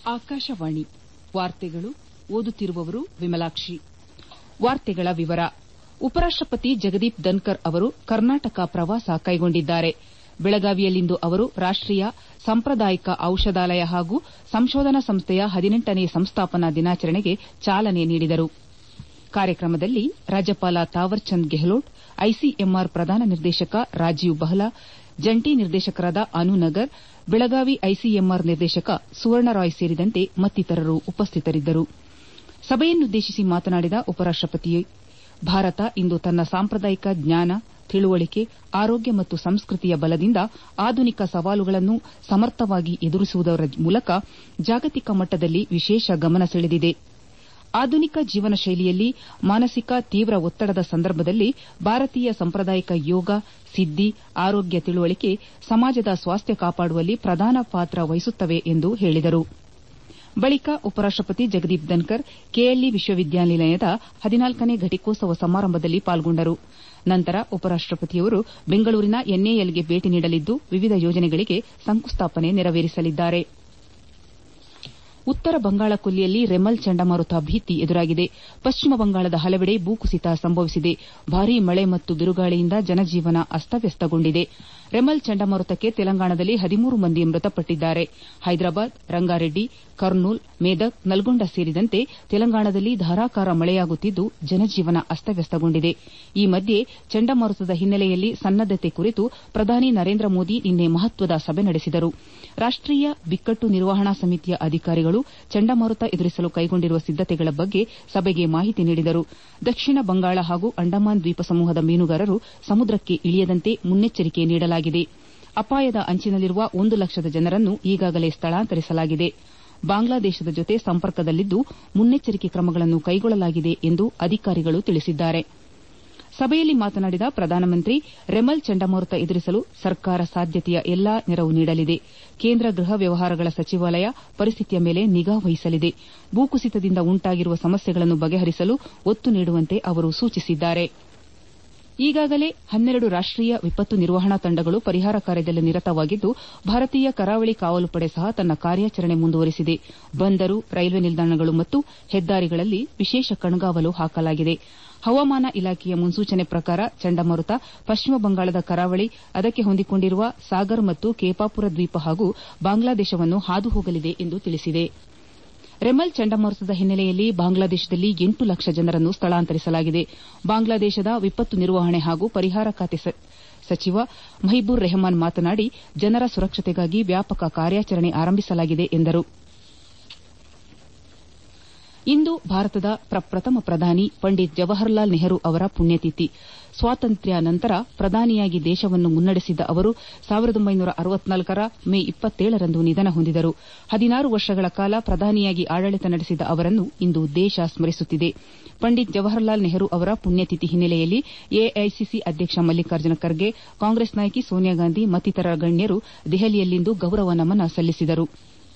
ಆಕಾಶವಾಣಿ ವಾರ್ತೆಗಳು ಓದುತ್ತಿರುವವರು ವಿಮಲಾಕ್ಷಿ ವಾರ್ತೆಗಳ ವಿವರ ಉಪರಾಷ್ಟಪತಿ ಜಗದೀಪ್ ಧನ್ಕರ್ ಅವರು ಕರ್ನಾಟಕ ಪ್ರವಾಸ ಕೈಗೊಂಡಿದ್ದಾರೆ ಬೆಳಗಾವಿಯಲ್ಲಿಂದು ಅವರು ರಾಷ್ಟೀಯ ಸಾಂಪ್ರದಾಯಿಕ ಔಷಧಾಲಯ ಹಾಗೂ ಸಂಶೋಧನಾ ಸಂಸ್ಥೆಯ ಹದಿನೆಂಟನೇ ಸಂಸ್ಥಾಪನಾ ದಿನಾಚರಣೆಗೆ ಚಾಲನೆ ನೀಡಿದರು ಕಾರ್ಯಕ್ರಮದಲ್ಲಿ ರಾಜ್ಯಪಾಲ ತಾವರ್ಚಂದ್ ಗೆಹ್ಲೋಟ್ ಐಸಿಎಂಆರ್ ಪ್ರಧಾನ ನಿರ್ದೇಶಕ ರಾಜೀವ್ ಬಹ್ಲಾ ಜಂಟಿ ನಿರ್ದೇಶಕರಾದ ಅನು ನಗರ್ ಬೆಳಗಾವಿ ಐಸಿಎಂಆರ್ ನಿರ್ದೇಶಕ ಸುವರ್ಣರಾಯ್ ಸೇರಿದಂತೆ ಮತ್ತಿತರರು ಉಪಸ್ಥಿತರಿದ್ದರು ಸಭೆಯನ್ನುದ್ದೇಶಿಸಿ ಮಾತನಾಡಿದ ಉಪರಾಷ್ಟಪತಿ ಭಾರತ ಇಂದು ತನ್ನ ಸಾಂಪ್ರದಾಯಿಕ ಜ್ಞಾನ ತಿಳುವಳಿಕೆ ಆರೋಗ್ಯ ಮತ್ತು ಸಂಸ್ಕೃತಿಯ ಬಲದಿಂದ ಆಧುನಿಕ ಸವಾಲುಗಳನ್ನು ಸಮರ್ಥವಾಗಿ ಎದುರಿಸುವುದರ ಮೂಲಕ ಜಾಗತಿಕ ಮಟ್ಟದಲ್ಲಿ ವಿಶೇಷ ಗಮನ ಸೆಳೆದಿದೆ ಆಧುನಿಕ ಜೀವನ ಶೈಲಿಯಲ್ಲಿ ಮಾನಸಿಕ ತೀವ್ರ ಒತ್ತಡದ ಸಂದರ್ಭದಲ್ಲಿ ಭಾರತೀಯ ಸಾಂಪ್ರದಾಯಿಕ ಯೋಗ ಸಿದ್ದಿ ಆರೋಗ್ಯ ತಿಳುವಳಿಕೆ ಸಮಾಜದ ಸ್ವಾಸ್ಥ್ಯ ಕಾಪಾಡುವಲ್ಲಿ ಪ್ರಧಾನ ಪಾತ್ರ ವಹಿಸುತ್ತವೆ ಎಂದು ಹೇಳಿದರು ಬಳಿಕ ಉಪರಾಷ್ಟಪತಿ ಜಗದೀಪ್ ಧನ್ಕರ್ ಕೆಎಲ್ಇ ವಿಶ್ವವಿದ್ಯಾನಿಲಯದ ಹದಿನಾಲ್ಕನೇ ಘಟಿಕೋತ್ಸವ ಸಮಾರಂಭದಲ್ಲಿ ಪಾಲ್ಗೊಂಡರು ನಂತರ ಉಪರಾಷ್ಟಪತಿಯವರು ಬೆಂಗಳೂರಿನ ಎನ್ಎಎಲ್ಗೆ ಭೇಟಿ ನೀಡಲಿದ್ದು ವಿವಿಧ ಯೋಜನೆಗಳಿಗೆ ಶಂಕುಸ್ಥಾಪನೆ ನೆರವೇರಿಸಲಿದ್ದಾರೆ ಉತ್ತರ ಬಂಗಾಳ ಕೊಲ್ಲಿಯಲ್ಲಿ ರೆಮಲ್ ಚಂಡಮಾರುತ ಭೀತಿ ಎದುರಾಗಿದೆ ಪಶ್ಚಿಮ ಬಂಗಾಳದ ಹಲವೆಡೆ ಭೂಕುಸಿತ ಸಂಭವಿಸಿದೆ ಭಾರೀ ಮಳೆ ಮತ್ತು ಬಿರುಗಾಳಿಯಿಂದ ಜನಜೀವನ ಅಸ್ತವ್ಯಸ್ತಗೊಂಡಿದೆ ರೆಮಲ್ ಚಂಡಮಾರುತಕ್ಕೆ ತೆಲಂಗಾಣದಲ್ಲಿ ಹದಿಮೂರು ಮಂದಿ ಮೃತಪಟ್ಟಿದ್ದಾರೆ ಹೈದರಾಬಾದ್ ರಂಗಾರೆಡ್ಡಿ ಕರ್ನೂಲ್ ಮೇದಕ್ ನಲ್ಗೊಂಡ ಸೇರಿದಂತೆ ತೆಲಂಗಾಣದಲ್ಲಿ ಧಾರಾಕಾರ ಮಳೆಯಾಗುತ್ತಿದ್ದು ಜನಜೀವನ ಅಸ್ತವ್ಯಸ್ತಗೊಂಡಿದೆ ಈ ಮಧ್ಯೆ ಚಂಡಮಾರುತದ ಹಿನ್ನೆಲೆಯಲ್ಲಿ ಸನ್ನದ್ದತೆ ಕುರಿತು ಪ್ರಧಾನಿ ನರೇಂದ್ರ ಮೋದಿ ನಿನ್ನೆ ಮಹತ್ವದ ಸಭೆ ನಡೆಸಿದರು ರಾಷ್ಟೀಯ ಬಿಕ್ಕಟ್ಟು ನಿರ್ವಹಣಾ ಸಮಿತಿಯ ಅಧಿಕಾರಿಗಳು ಚಂಡಮಾರುತ ಎದುರಿಸಲು ಕೈಗೊಂಡಿರುವ ಸಿದ್ದತೆಗಳ ಬಗ್ಗೆ ಸಭೆಗೆ ಮಾಹಿತಿ ನೀಡಿದರು ದಕ್ಷಿಣ ಬಂಗಾಳ ಹಾಗೂ ಅಂಡಮಾನ್ ದ್ವೀಪ ಸಮೂಹದ ಮೀನುಗಾರರು ಸಮುದ್ರಕ್ಕೆ ಇಳಿಯದಂತೆ ಮುನ್ನೆಚ್ಚರಿಕೆ ನೀಡಲಾಗಿದೆ ಅಪಾಯದ ಅಂಚಿನಲ್ಲಿರುವ ಒಂದು ಲಕ್ಷದ ಜನರನ್ನು ಈಗಾಗಲೇ ಸ್ಥಳಾಂತರಿಸಲಾಗಿದೆ ಬಾಂಗ್ಲಾದೇಶದ ಜೊತೆ ಸಂಪರ್ಕದಲ್ಲಿದ್ದು ಮುನ್ನೆಚ್ಚರಿಕೆ ಕ್ರಮಗಳನ್ನು ಕೈಗೊಳ್ಳಲಾಗಿದೆ ಎಂದು ಅಧಿಕಾರಿಗಳು ತಿಳಿಸಿದ್ದಾರೆ ಸಭೆಯಲ್ಲಿ ಮಾತನಾಡಿದ ಪ್ರಧಾನಮಂತ್ರಿ ರೆಮಲ್ ಚಂಡಮಾರುತ ಎದುರಿಸಲು ಸರ್ಕಾರ ಸಾಧ್ಯತೆಯ ಎಲ್ಲಾ ನೆರವು ನೀಡಲಿದೆ ಕೇಂದ್ರ ಗೃಹ ವ್ಯವಹಾರಗಳ ಸಚಿವಾಲಯ ಪರಿಸ್ಥಿತಿಯ ಮೇಲೆ ನಿಗಾ ವಹಿಸಲಿದೆ ಭೂಕುಸಿತದಿಂದ ಉಂಟಾಗಿರುವ ಸಮಸ್ಯೆಗಳನ್ನು ಬಗೆಹರಿಸಲು ಒತ್ತು ನೀಡುವಂತೆ ಅವರು ಸೂಚಿಸಿದ್ದಾರೆ ಈಗಾಗಲೇ ಹನ್ನೆರಡು ರಾಷ್ಟೀಯ ವಿಪತ್ತು ನಿರ್ವಹಣಾ ತಂಡಗಳು ಪರಿಹಾರ ಕಾರ್ಯದಲ್ಲಿ ನಿರತವಾಗಿದ್ದು ಭಾರತೀಯ ಕರಾವಳಿ ಕಾವಲು ಪಡೆ ಸಹ ತನ್ನ ಕಾರ್ಯಾಚರಣೆ ಮುಂದುವರೆಸಿದೆ ಬಂದರು ರೈಲ್ವೆ ನಿಲ್ದಾಣಗಳು ಮತ್ತು ಹೆದ್ದಾರಿಗಳಲ್ಲಿ ವಿಶೇಷ ಕಣ್ಗಾವಲು ಹಾಕಲಾಗಿದೆ ಹವಾಮಾನ ಇಲಾಖೆಯ ಮುನ್ಸೂಚನೆ ಪ್ರಕಾರ ಚಂಡಮಾರುತ ಪಶ್ಚಿಮ ಬಂಗಾಳದ ಕರಾವಳಿ ಅದಕ್ಕೆ ಹೊಂದಿಕೊಂಡಿರುವ ಸಾಗರ್ ಮತ್ತು ಕೇಪಾಪುರ ದ್ವೀಪ ಹಾಗೂ ಬಾಂಗ್ಲಾದೇಶವನ್ನು ಹಾದು ಹೋಗಲಿದೆ ಎಂದು ತಿಳಿಸಿದೆ ರೆಮಲ್ ಚಂಡಮಾರುತದ ಹಿನ್ನೆಲೆಯಲ್ಲಿ ಬಾಂಗ್ಲಾದೇಶದಲ್ಲಿ ಎಂಟು ಲಕ್ಷ ಜನರನ್ನು ಸ್ಥಳಾಂತರಿಸಲಾಗಿದೆ ಬಾಂಗ್ಲಾದೇಶದ ವಿಪತ್ತು ನಿರ್ವಹಣೆ ಹಾಗೂ ಪರಿಹಾರ ಖಾತೆ ಸಚಿವ ಮಹಿಬೂರ್ ರೆಹಮಾನ್ ಮಾತನಾಡಿ ಜನರ ಸುರಕ್ಷತೆಗಾಗಿ ವ್ಯಾಪಕ ಕಾರ್ಯಾಚರಣೆ ಆರಂಭಿಸಲಾಗಿದೆ ಎಂದರು ಇಂದು ಭಾರತದ ಪ್ರಪ್ರಥಮ ಪ್ರಧಾನಿ ಪಂಡಿತ್ ಜವಾಹರಲಾಲ್ ನೆಹರು ಅವರ ಪುಣ್ಯತಿಥಿ ಸ್ವಾತಂತ್ರ್ಯ ನಂತರ ಪ್ರಧಾನಿಯಾಗಿ ದೇಶವನ್ನು ಮುನ್ನಡೆಸಿದ್ದ ಅವರು ರ ಮೇ ರಂದು ನಿಧನ ಹೊಂದಿದರು ಹದಿನಾರು ವರ್ಷಗಳ ಕಾಲ ಪ್ರಧಾನಿಯಾಗಿ ಆಡಳಿತ ನಡೆಸಿದ ಅವರನ್ನು ಇಂದು ದೇಶ ಸ್ಮರಿಸುತ್ತಿದೆ ಪಂಡಿತ್ ಜವಾಹರಲಾಲ್ ನೆಹರು ಅವರ ಪುಣ್ಯತಿಥಿ ಹಿನ್ನೆಲೆಯಲ್ಲಿ ಎಐಸಿಸಿ ಅಧ್ಯಕ್ಷ ಮಲ್ಲಿಕಾರ್ಜುನ ಖರ್ಗೆ ಕಾಂಗ್ರೆಸ್ ನಾಯಕಿ ಸೋನಿಯಾ ಗಾಂಧಿ ಮತ್ತಿತರ ಗಣ್ಯರು ದೆಹಲಿಯಲ್ಲಿಂದು ಗೌರವ ನಮನ ಸಲ್ಲಿಸಿದರು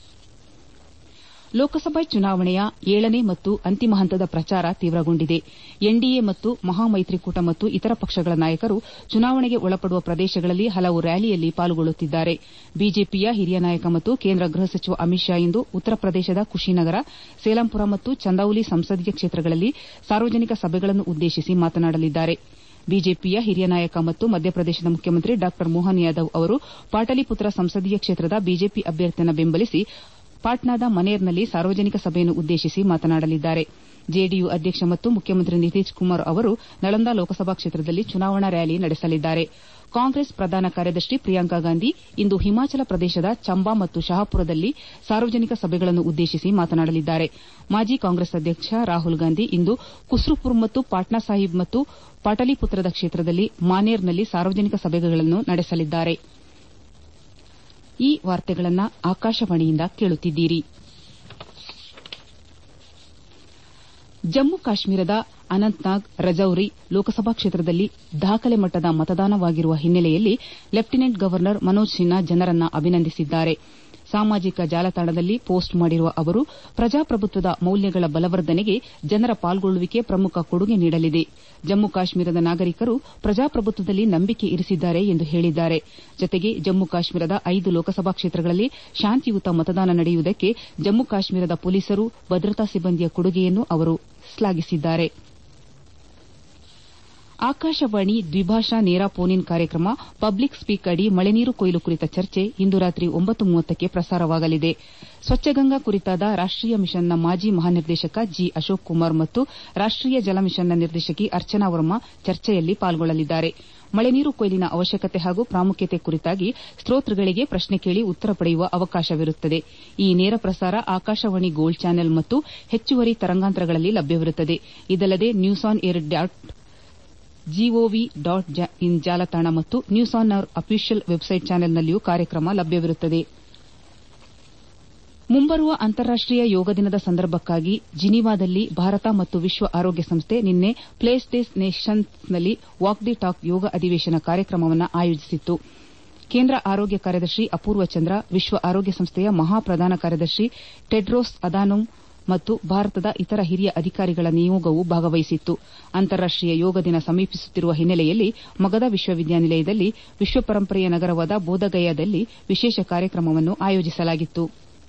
ಲೋಕಸಭಾ ಚುನಾವಣೆಯ ಏಳನೇ ಮತ್ತು ಅಂತಿಮ ಹಂತದ ಪ್ರಚಾರ ತೀವ್ರಗೊಂಡಿದೆ ಎನ್ಡಿಎ ಮತ್ತು ಮಹಾಮೈತ್ರಿಕೂಟ ಮತ್ತು ಇತರ ಪಕ್ಷಗಳ ನಾಯಕರು ಚುನಾವಣೆಗೆ ಒಳಪಡುವ ಪ್ರದೇಶಗಳಲ್ಲಿ ಹಲವು ರ್ಯಾಲಿಯಲ್ಲಿ ಪಾಲ್ಗೊಳ್ಳುತ್ತಿದ್ದಾರೆ ಬಿಜೆಪಿಯ ಹಿರಿಯ ನಾಯಕ ಮತ್ತು ಕೇಂದ್ರ ಗೃಹ ಸಚಿವ ಅಮಿತ್ ಶಾ ಇಂದು ಉತ್ತರ ಪ್ರದೇಶದ ಕುಶಿನಗರ ಸೇಲಾಂಪುರ ಮತ್ತು ಚಂದೌಲಿ ಸಂಸದೀಯ ಕ್ಷೇತ್ರಗಳಲ್ಲಿ ಸಾರ್ವಜನಿಕ ಸಭೆಗಳನ್ನು ಉದ್ದೇಶಿಸಿ ಮಾತನಾಡಲಿದ್ದಾರೆ ಬಿಜೆಪಿಯ ಹಿರಿಯ ನಾಯಕ ಮತ್ತು ಮಧ್ಯಪ್ರದೇಶದ ಮುಖ್ಯಮಂತ್ರಿ ಡಾ ಮೋಹನ್ ಯಾದವ್ ಅವರು ಪಾಟಲಿಪುತ್ರ ಸಂಸದೀಯ ಕ್ಷೇತ್ರದ ಬಿಜೆಪಿ ಅಭ್ಯರ್ಥಿಯನ್ನು ಬೆಂಬಲಿಸಿ ಪಾಟ್ನಾದ ಮನೇರ್ನಲ್ಲಿ ಸಾರ್ವಜನಿಕ ಸಭೆಯನ್ನು ಉದ್ದೇಶಿಸಿ ಮಾತನಾಡಲಿದ್ದಾರೆ ಜೆಡಿಯು ಅಧ್ಯಕ್ಷ ಮತ್ತು ಮುಖ್ಯಮಂತ್ರಿ ನಿತೀಶ್ ಕುಮಾರ್ ಅವರು ನಳಂದಾ ಲೋಕಸಭಾ ಕ್ಷೇತ್ರದಲ್ಲಿ ಚುನಾವಣಾ ರ್ಯಾಲಿ ನಡೆಸಲಿದ್ದಾರೆ ಕಾಂಗ್ರೆಸ್ ಪ್ರಧಾನ ಕಾರ್ಯದರ್ಶಿ ಪ್ರಿಯಾಂಕಾ ಗಾಂಧಿ ಇಂದು ಹಿಮಾಚಲ ಪ್ರದೇಶದ ಚಂಬಾ ಮತ್ತು ಶಹಪುರದಲ್ಲಿ ಸಾರ್ವಜನಿಕ ಸಭೆಗಳನ್ನು ಉದ್ದೇಶಿಸಿ ಮಾತನಾಡಲಿದ್ದಾರೆ ಮಾಜಿ ಕಾಂಗ್ರೆಸ್ ಅಧ್ಯಕ್ಷ ರಾಹುಲ್ ಗಾಂಧಿ ಇಂದು ಕುಸ್ರುಪುರ್ ಮತ್ತು ಪಾಟ್ನಾ ಸಾಹಿಬ್ ಮತ್ತು ಪಾಟಲಿಪುತ್ರದ ಕ್ಷೇತ್ರದಲ್ಲಿ ಮಾನೇರ್ನಲ್ಲಿ ಸಾರ್ವಜನಿಕ ಸಭೆಗಳನ್ನು ನಡೆಸಲಿದ್ದಾರೆ ಈ ವಾರ್ತೆಗಳನ್ನು ಆಕಾಶವಾಣಿಯಿಂದ ಕೇಳುತ್ತಿದ್ದೀರಿ ಜಮ್ಮು ಕಾಶ್ಮೀರದ ಅನಂತ್ನಾಗ್ ರಜೌರಿ ಲೋಕಸಭಾ ಕ್ಷೇತ್ರದಲ್ಲಿ ದಾಖಲೆ ಮಟ್ಟದ ಮತದಾನವಾಗಿರುವ ಹಿನ್ನೆಲೆಯಲ್ಲಿ ಲೆಫ್ಟಿನೆಂಟ್ ಗವರ್ನರ್ ಮನೋಜ್ ಸಿನ್ಹಾ ಜನರನ್ನು ಅಭಿನಂದಿಸಿದ್ದಾರೆ ಸಾಮಾಜಿಕ ಜಾಲತಾಣದಲ್ಲಿ ಪೋಸ್ಟ್ ಮಾಡಿರುವ ಅವರು ಪ್ರಜಾಪ್ರಭುತ್ವದ ಮೌಲ್ಯಗಳ ಬಲವರ್ಧನೆಗೆ ಜನರ ಪಾಲ್ಗೊಳ್ಳುವಿಕೆ ಪ್ರಮುಖ ಕೊಡುಗೆ ನೀಡಲಿದೆ ಜಮ್ಮು ಕಾಶ್ಮೀರದ ನಾಗರಿಕರು ಪ್ರಜಾಪ್ರಭುತ್ವದಲ್ಲಿ ನಂಬಿಕೆ ಇರಿಸಿದ್ದಾರೆ ಎಂದು ಹೇಳಿದ್ದಾರೆ ಜತೆಗೆ ಜಮ್ಮು ಕಾಶ್ಮೀರದ ಐದು ಲೋಕಸಭಾ ಕ್ಷೇತ್ರಗಳಲ್ಲಿ ಶಾಂತಿಯುತ ಮತದಾನ ನಡೆಯುವುದಕ್ಕೆ ಜಮ್ಮು ಕಾಶ್ಮೀರದ ಪೊಲೀಸರು ಭದ್ರತಾ ಸಿಬ್ಬಂದಿಯ ಕೊಡುಗೆಯನ್ನು ಅವರು ಶ್ಲಾಘಿಸಿದ್ದಾರೆ ಆಕಾಶವಾಣಿ ದ್ವಿಭಾಷಾ ನೇರ ಫೋನ್ ಇನ್ ಕಾರ್ಯಕ್ರಮ ಪಬ್ಲಿಕ್ ಸ್ಪೀಕ್ ಅಡಿ ಮಳೆನೀರು ಕೊಯ್ಲು ಕುರಿತ ಚರ್ಚೆ ಇಂದು ರಾತ್ರಿ ಒಂಬತ್ತು ಮೂವತ್ತಕ್ಕೆ ಪ್ರಸಾರವಾಗಲಿದೆ ಸ್ವಚ್ಛಗಂಗಾ ಕುರಿತಾದ ರಾಷ್ಟೀಯ ಮಿಷನ್ನ ಮಾಜಿ ಮಹಾನಿರ್ದೇಶಕ ಜಿ ಅಶೋಕ್ ಕುಮಾರ್ ಮತ್ತು ರಾಷ್ಟೀಯ ಜಲ ಮಿಷನ್ನ ನಿರ್ದೇಶಕಿ ಅರ್ಚನಾ ವರ್ಮಾ ಚರ್ಚೆಯಲ್ಲಿ ಪಾಲ್ಗೊಳ್ಳಲಿದ್ದಾರೆ ಮಳೆನೀರು ಕೊಯ್ಲಿನ ಅವಶ್ಯಕತೆ ಹಾಗೂ ಪ್ರಾಮುಖ್ಯತೆ ಕುರಿತಾಗಿ ಶ್ರೋತೃಗಳಿಗೆ ಪ್ರಶ್ನೆ ಕೇಳಿ ಉತ್ತರ ಪಡೆಯುವ ಅವಕಾಶವಿರುತ್ತದೆ ಈ ನೇರ ಪ್ರಸಾರ ಆಕಾಶವಾಣಿ ಗೋಲ್ಡ್ ಚಾನೆಲ್ ಮತ್ತು ಹೆಚ್ಚುವರಿ ತರಂಗಾಂತರಗಳಲ್ಲಿ ಲಭ್ಯವಿರುತ್ತದೆ ಇದಲ್ಲದೆ news on air dot G O V dot in ಜಾಲತಾಣ ಮತ್ತು news on our official website ಚಾನೆಲ್ನಲ್ಲಿಯೂ ಕಾರ್ಯಕ್ರಮ ಲಭ್ಯವಿರುತ್ತದೆ ಮುಂಬರುವ ಅಂತಾರಾಷ್ಟೀಯ ಯೋಗ ದಿನದ ಸಂದರ್ಭಕ್ಕಾಗಿ ಜಿನೀವಾದಲ್ಲಿ ಭಾರತ ಮತ್ತು ವಿಶ್ವ ಆರೋಗ್ಯ ಸಂಸ್ಥೆ ನಿನ್ನೆ ಪ್ಲೇಸ್ ಡೆಸ್ ನೇಷನ್ಸ್ನಲ್ಲಿ ವಾಕ್ ದಿ ಟಾಕ್ ಯೋಗ ಅಧಿವೇಶನ ಕಾರ್ಯಕ್ರಮವನ್ನು ಆಯೋಜಿಸಿತ್ತು ಕೇಂದ್ರ ಆರೋಗ್ಯ ಕಾರ್ಯದರ್ಶಿ ಅಪೂರ್ವ ಚಂದ್ರ ವಿಶ್ವ ಆರೋಗ್ಯ ಸಂಸ್ಥೆಯ ಮಹಾ ಪ್ರಧಾನ ಕಾರ್ಯದರ್ಶಿ ಟೆಡ್ರೋಸ್ ಅದಾನೋಮ್ ಮತ್ತು ಭಾರತದ ಇತರ ಹಿರಿಯ ಅಧಿಕಾರಿಗಳ ನಿಯೋಗವು ಭಾಗವಹಿಸಿತ್ತು ಅಂತಾರಾಷ್ಟೀಯ ಯೋಗ ದಿನ ಸಮೀಪಿಸುತ್ತಿರುವ ಹಿನ್ನೆಲೆಯಲ್ಲಿ ಮಗಧ ವಿಶ್ವವಿದ್ಯಾನಿಲಯದಲ್ಲಿ ವಿಶ್ವ ಪರಂಪರೆಯ ನಗರವಾದ ಬೋಧಗಯಾದಲ್ಲಿ ವಿಶೇಷ ಕಾರ್ಯಕ್ರಮವನ್ನು ಆಯೋಜಿಸಲಾಗಿತ್ತು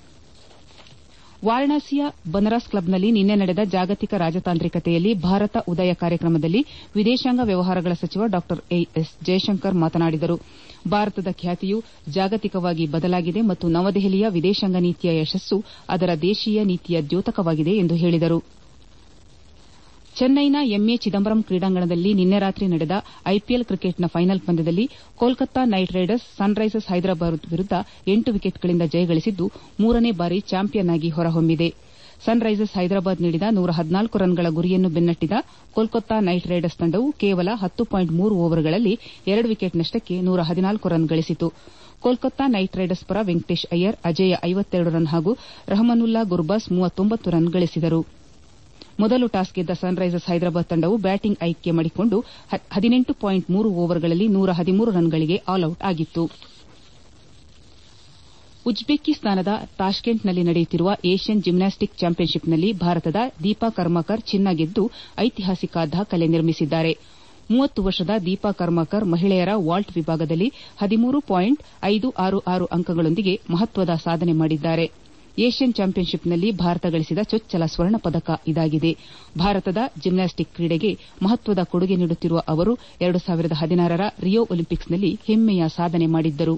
ವಾರಣಾಸಿಯ ಬನರಾಸ್ ಕ್ಲಬ್ನಲ್ಲಿ ನಿನ್ನೆ ನಡೆದ ಜಾಗತಿಕ ರಾಜತಾಂತ್ರಿಕತೆಯಲ್ಲಿ ಭಾರತ ಉದಯ ಕಾರ್ಯಕ್ರಮದಲ್ಲಿ ವಿದೇಶಾಂಗ ವ್ಯವಹಾರಗಳ ಸಚಿವ ಡಾ ಎಸ್ ಜಯಶಂಕರ್ ಮಾತನಾಡಿದರು ಭಾರತದ ಖ್ಯಾತಿಯು ಜಾಗತಿಕವಾಗಿ ಬದಲಾಗಿದೆ ಮತ್ತು ನವದೆಹಲಿಯ ವಿದೇಶಾಂಗ ನೀತಿಯ ಯಶಸ್ಸು ಅದರ ದೇಶೀಯ ನೀತಿಯ ದ್ಯೋತಕವಾಗಿದೆ ಎಂದು ಹೇಳಿದರು ಚೆನ್ನೈನ ಎಂಎ ಚಿದಂಬರಂ ಕ್ರೀಡಾಂಗಣದಲ್ಲಿ ನಿನ್ನೆ ರಾತ್ರಿ ನಡೆದ ಐಪಿಎಲ್ ಕ್ರಿಕೆಟ್ನ ಫೈನಲ್ ಪಂದ್ಯದಲ್ಲಿ Kolkata Knight Riders Sunrisers Hyderabad ವಿರುದ್ದ ಎಂಟು ವಿಕೆಟ್ಗಳಿಂದ ಜಯಗಳಿಸಿದ್ದು ಮೂರನೇ ಬಾರಿ ಚಾಂಪಿಯನ್ ಆಗಿ ಹೊರಹೊಮ್ಮಿದೆ ಸನ್ರೈಸರ್ಸ್ ಹೈದರಾಬಾದ್ ನೀಡಿದ ನೂರ ಹದಿನಾಲ್ಕು ರನ್ಗಳ ಗುರಿಯನ್ನು ಬೆನ್ನಟ್ಟಿದ ಕೋಲ್ಕತ್ತಾ ನೈಟ್ ರೈಡರ್ಸ್ ತಂಡವು ಕೇವಲ ಹತ್ತು ಪಾಯಿಂಟ್ ಮೂರು ಓವರ್ಗಳಲ್ಲಿ ಎರಡು ವಿಕೆಟ್ ನಷ್ಟಕ್ಕೆ ನೂರ ಹದಿನಾಲ್ಕು ರನ್ ಗಳಿಸಿತು ಕೋಲ್ಕತ್ತಾ ನೈಟ್ ರೈಡರ್ಸ್ ಪರ ವೆಂಕಟೇಶ್ ಅಯ್ಯರ್ ಅಜೇಯ ಐವತ್ತೆರಡು ರನ್ ಹಾಗೂ ರಹಮನುಲ್ಲಾ ಗುರ್ಬಾಸ್ ಮೂವತ್ತೊಂಬತ್ತು ರನ್ ಗಳಿಸಿದರು ಮೊದಲು ಟಾಸ್ ಗೆದ್ದ ಸನ್ರೈಸರ್ಸ್ ಹೈದರಾಬಾದ್ ತಂಡವು ಬ್ಯಾಟಿಂಗ್ ಆಯ್ಕೆ ಮಾಡಿಕೊಂಡು ಹದಿನೆಂಟು ಪಾಯಿಂಟ್ ಮೂರು ಓವರ್ಗಳಲ್ಲಿ ನೂರ ಹದಿಮೂರು ರನ್ಗಳಿಗೆ ಆಲ್ಔಟ್ ಆಗಿತ್ತು ಉಜ್ಬೇಕಿಸ್ತಾನದ ತಾಷ್ಕೆಂಟ್ನಲ್ಲಿ ನಡೆಯುತ್ತಿರುವ ಏಷ್ಯನ್ ಜಿಮ್ನಾಸ್ಟಿಕ್ ಚಾಂಪಿಯನ್ಶಿಪ್ನಲ್ಲಿ ಭಾರತದ ದೀಪಾ ಕರ್ಮಾಕರ್ ಚಿನ್ನ ಗೆದ್ದು ಐತಿಹಾಸಿಕ ದಾಖಲೆ ನಿರ್ಮಿಸಿದ್ದಾರೆ ಮೂವತ್ತು ವರ್ಷದ ದೀಪಾ ಕರ್ಮಾಕರ್ ಮಹಿಳೆಯರ ವಾಲ್ಟ್ ವಿಭಾಗದಲ್ಲಿ ಹದಿಮೂರು ಪಾಯಿಂಟ್ ಐದು ಆರು ಆರು ಅಂಕಗಳೊಂದಿಗೆ ಮಹತ್ವದ ಸಾಧನೆ ಮಾಡಿದ್ದಾರೆ ಏಷ್ಯನ್ ಚಾಂಪಿಯನ್ಶಿಪ್ನಲ್ಲಿ ಭಾರತ ಗಳಿಸಿದ ಚೊಚ್ಚಲ ಸ್ವರ್ಣ ಪದಕ ಇದಾಗಿದೆ ಭಾರತದ ಜಿಮ್ನಾಸ್ಟಿಕ್ ಕ್ರೀಡೆಗೆ ಮಹತ್ವದ ಕೊಡುಗೆ ನೀಡುತ್ತಿರುವ ಅವರು ಎರಡು ಸಾವಿರದ ಹದಿನಾರರ ರಿಯೋ ಒಲಿಂಪಿಕ್ಸ್ನಲ್ಲಿ ಹೆಮ್ಮೆಯ ಸಾಧನೆ ಮಾಡಿದ್ದರು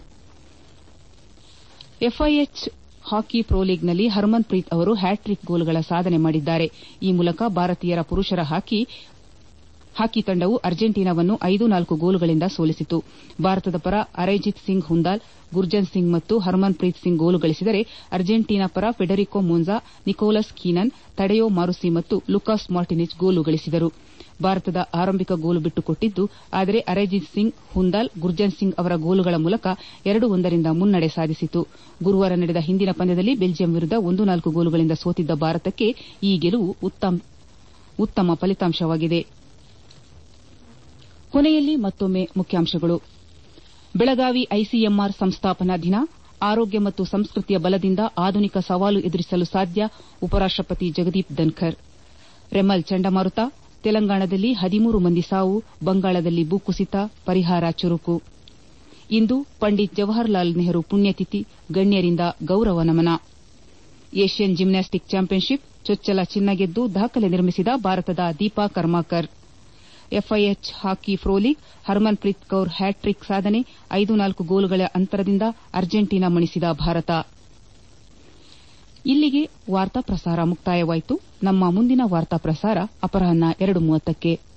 ಎಫ್ಐಎಚ್ ಹಾಕಿ ಪ್ರೊ ಲೀಗ್ನಲ್ಲಿ ಹರ್ಮನ್ ಪ್ರೀತ್ ಅವರು ಹ್ಯಾಟ್ರಿಕ್ ಗೋಲ್ಗಳ ಸಾಧನೆ ಮಾಡಿದ್ದಾರೆ ಈ ಮೂಲಕ ಭಾರತೀಯರ ಪುರುಷರ ಹಾಕಿ ತಂಡವು ಅರ್ಜೆಂಟೀನಾವನ್ನು ಐದು ನಾಲ್ಕು ಗೋಲುಗಳಿಂದ ಸೋಲಿಸಿತು ಭಾರತದ ಪರ ಅರೈಜಿತ್ ಸಿಂಗ್ ಹುಂದಾಲ್ ಗುರ್ಜನ್ ಸಿಂಗ್ ಮತ್ತು ಹರ್ಮನ್ ಪ್ರೀತ್ ಸಿಂಗ್ ಗೋಲು ಗಳಿಸಿದರೆ ಅರ್ಜೆಂಟೀನಾ ಪರ ಫೆಡರಿಕೋ ಮೊನ್ಜಾ ನಿಕೋಲಸ್ ಕೀನನ್ ತಡೆಯೋ ಮಾರುಸಿ ಮತ್ತು ಲುಕಾಸ್ ಮಾರ್ಟಿನೆಜ್ ಗೋಲು ಗಳಿಸಿದರು ಭಾರತದ ಆರಂಭಿಕ ಗೋಲು ಬಿಟ್ಟುಕೊಟ್ಟಿದ್ದು ಆದರೆ ಅರೈಜಿತ್ ಸಿಂಗ್ ಹುಂದಾಲ್ ಗುರ್ಜನ್ ಸಿಂಗ್ ಅವರ ಗೋಲುಗಳ ಮೂಲಕ ಎರಡು ಒಂದರಿಂದ ಮುನ್ನಡೆ ಸಾಧಿಸಿತು ಗುರುವಾರ ನಡೆದ ಹಿಂದಿನ ಪಂದ್ಯದಲ್ಲಿ ಬೆಲ್ಜಿಯಂ ವಿರುದ್ದ ಒಂದು ನಾಲ್ಕು ಗೋಲುಗಳಿಂದ ಸೋತಿದ್ದ ಭಾರತಕ್ಕೆ ಈ ಗೆಲುವು ಉತ್ತಮ ಫಲಿತಾಂಶವಾಗಿದೆ ಕೊನೆಯಲ್ಲಿ ಮತ್ತೊಮ್ಮೆ ಮುಖ್ಯಾಂಶಗಳು ಬೆಳಗಾವಿ ಐಸಿಎಂಆರ್ ಸಂಸ್ಥಾಪನಾ ದಿನ ಆರೋಗ್ಯ ಮತ್ತು ಸಂಸ್ಕೃತಿಯ ಬಲದಿಂದ ಆಧುನಿಕ ಸವಾಲು ಎದುರಿಸಲು ಸಾಧ್ಯ ಉಪರಾಷ್ಟಪತಿ ಜಗದೀಪ್ ಧನ್ಕರ್ ರೆಮಲ್ ಚಂಡಮಾರುತ ತೆಲಂಗಾಣದಲ್ಲಿ ಹದಿಮೂರು ಮಂದಿ ಸಾವು ಬಂಗಾಳದಲ್ಲಿ ಭೂಕುಸಿತ ಪರಿಹಾರ ಚುರುಕು ಇಂದು ಪಂಡಿತ್ ಜವಾಹರಲಾಲ್ ನೆಹರು ಪುಣ್ಯತಿಥಿ ಗಣ್ಯರಿಂದ ಗೌರವ ನಮನ ಏಷ್ಯನ್ ಜಿಮ್ನಾಸ್ಟಿಕ್ ಚಾಂಪಿಯನ್ಶಿಪ್ ಚೊಚ್ಚಲ ಚಿನ್ನ ಗೆದ್ದು ದಾಖಲೆ ನಿರ್ಮಿಸಿದ ಭಾರತದ Deepa Karmakar FIH hockey pro league Harmanpreet Kaur hat trick ಸಾಧನೆ ಐದು ನಾಲ್ಕು ಗೋಲುಗಳ ಅಂತರದಿಂದ ಅರ್ಜೆಂಟೀನಾ ಮಣಿಸಿದ ಭಾರತ ಇಲ್ಲಿಗೆ ವಾರ್ತಾ ಪ್ರಸಾರ ಮುಕ್ತಾಯವಾಯಿತು ನಮ್ಮ ಮುಂದಿನ ವಾರ್ತಾ ಪ್ರಸಾರ ಅಪರಾಹ್ನ ಎರಡು ಮೂವತ್ತಕ್ಕೆ